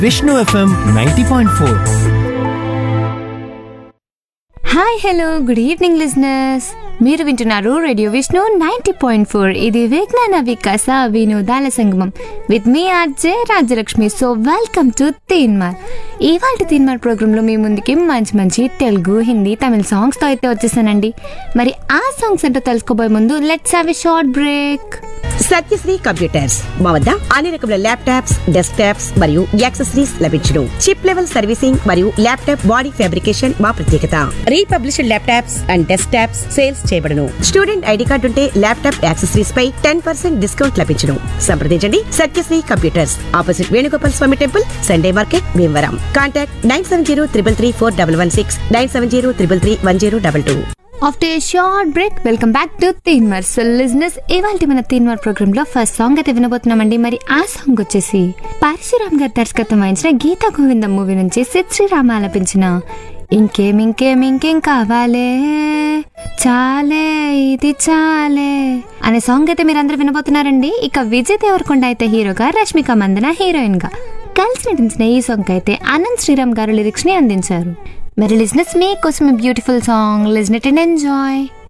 Vishnu FM ninety point four hi hello good evening listeners మీరు వింటున్నారు radio Vishnu ninety point four ఇది విజ్ఞాన వికాస వినోదాల సంగమం విత్ మీ RJ Rajyalakshmi so welcome to Teenmaar ఇవాళ తీన్మార్ ప్రోగ్రాంలో మీ ముందుకి మంచి మంచి తెలుగు హిందీ తమిళ సాంగ్స్తో అయితే వచ్చేసానండి మరి ఆ సాంగ్స్ ఏంటో తెలుసుకోబోయే ముందు let's have a short break Satyasri computers మా వద్ద అన్ని రకముల ల్యాప్టాప్స్ డెస్క్ టాప్స్ మరియు యాక్సెసరీస్ లభించును చిప్ లెవెల్ సర్వీసింగ్ మరియు ల్యాప్టాప్ బాడీ ఫ్యాబ్రికేషన్ మా ప్రత్యేకత republished laptops and desktops sales చేయబడును స్టూడెంట్ ఐడి కార్డు ఉంటే ల్యాప్టాప్ యాక్సెసరీస్ పై టెన్ పర్సెంట్ డిస్కౌంట్ లభించును సంప్రదించండి Satyasri computers opposite Venugopal Swamy temple Sunday market Bhimavaram contact nine seven zero triple three four double one six nine seven zero triple three one zero double two after a short break welcome back to Teenmaar so listeners ఇవాళ మన Teenmaar program లో first song అయితే వినబోతున్నామండి మరి ఆ song వచ్చేసి పరశురామ్ గారి దర్శకత్వం వహించిన గీతా గోవిందం మూవీ నుంచి సిద్ శ్రీరామ ఆలపించిన ఇంకేం ఇంకేం ఇంకేం కావాలే చాలే ఇది చాలే అనే సాంగ్ అయితే మీరందరూ వినబోతున్నారండి ఇక విజయ్ దేవరకొండ అయితే హీరోగా రష్మిక మందన హీరోయిన్ గా కలిసి నటించిన ఈ సాంగ్ అయితే అనంత్ శ్రీరామ్ గారు లిరిక్స్ ని అందించారు మరి లిజినెస్ మీకోసం beautiful song listen it and enjoy